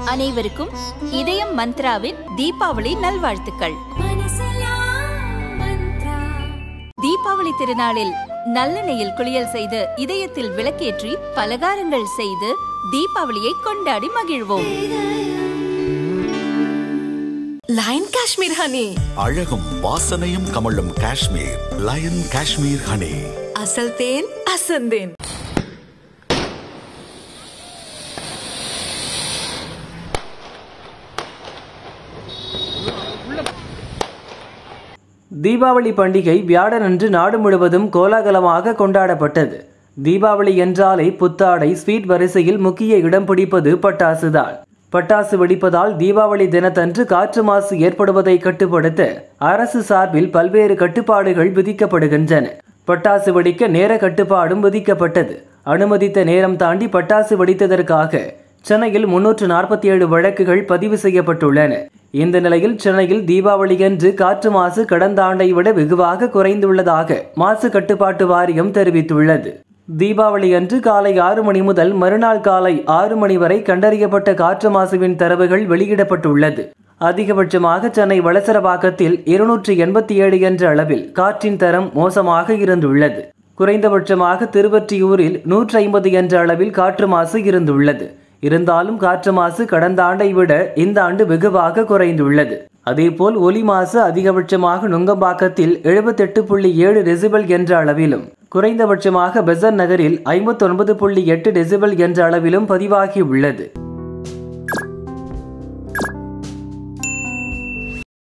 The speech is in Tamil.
அனைவருக்கும் இதயம் மந்த்ராவின் தீபாவளி நல்வாழ்த்துக்கள் தீபாவளி திருநாளில் நல்லெண்ணெயில் குளியல் செய்து இதயத்தில் விளக்கேற்றி பலகாரங்கள் செய்து தீபாவளியை கொண்டாடி மகிழ்வோம் லயன் காஷ்மீர் ஹனி அழகும் வாசனையும் கமழும் காஷ்மீர் லயன் காஷ்மீர் ஹனி அசல் தேன் அசந்தேன் தீபாவளி பண்டிகை வியாழனன்று நாடு முழுவதும் கோலாகலமாக கொண்டாடப்பட்டது தீபாவளி என்றாலே புத்தாடை ஸ்வீட் வரிசையில் முக்கிய இடம் பிடிப்பது பட்டாசுதான் பட்டாசு வெடிப்பதால் தீபாவளி தினத்தன்று காற்று மாசு ஏற்படுவதை கட்டுப்படுத்த அரசு சார்பில் பல்வேறு கட்டுப்பாடுகள் விதிக்கப்படுகின்றன பட்டாசு வெடிக்க நேர கட்டுப்பாடும் விதிக்கப்பட்டது அனுமதித்த நேரம் தாண்டி பட்டாசு வெடித்ததற்காக சென்னையில் முன்னூற்று நாற்பத்தி ஏழு வழக்குகள் பதிவு செய்யப்பட்டுள்ளன இந்த நிலையில் சென்னையில் தீபாவளியன்று காற்று மாசு கடந்த ஆண்டை விட வெகுவாக குறைந்துள்ளதாக மாசு கட்டுப்பாட்டு வாரியம் தெரிவித்துள்ளது தீபாவளி அன்று காலை ஆறு மணி முதல் மறுநாள் காலை ஆறு மணி வரை கண்டறியப்பட்ட காற்று மாசுவின் தரவுகள் வெளியிடப்பட்டுள்ளது அதிகபட்சமாக சென்னை வளசரவாக்கத்தில் இருநூற்றி எண்பத்தி ஏழு என்ற அளவில் காற்றின் தரம் மோசமாக இருந்துள்ளது குறைந்தபட்சமாக திருவொற்றியூரில் நூற்றி ஐம்பது என்ற அளவில் காற்று மாசு இருந்துள்ளது இருந்தாலும் காற்று மாசு கடந்த ஆண்டை விட இந்த ஆண்டு வெகுவாக குறைந்துள்ளது அதேபோல் ஒலி மாசு அதிகபட்சமாக நுங்கம்பாக்கத்தில் எழுபத்தெட்டு புள்ளி ஏழு டெசிபல் என்ற அளவிலும் குறைந்தபட்சமாக பெசன் நகரில் ஐம்பத்தொன்பது புள்ளி எட்டு டெசிபல் என்ற அளவிலும் பதிவாகியுள்ளது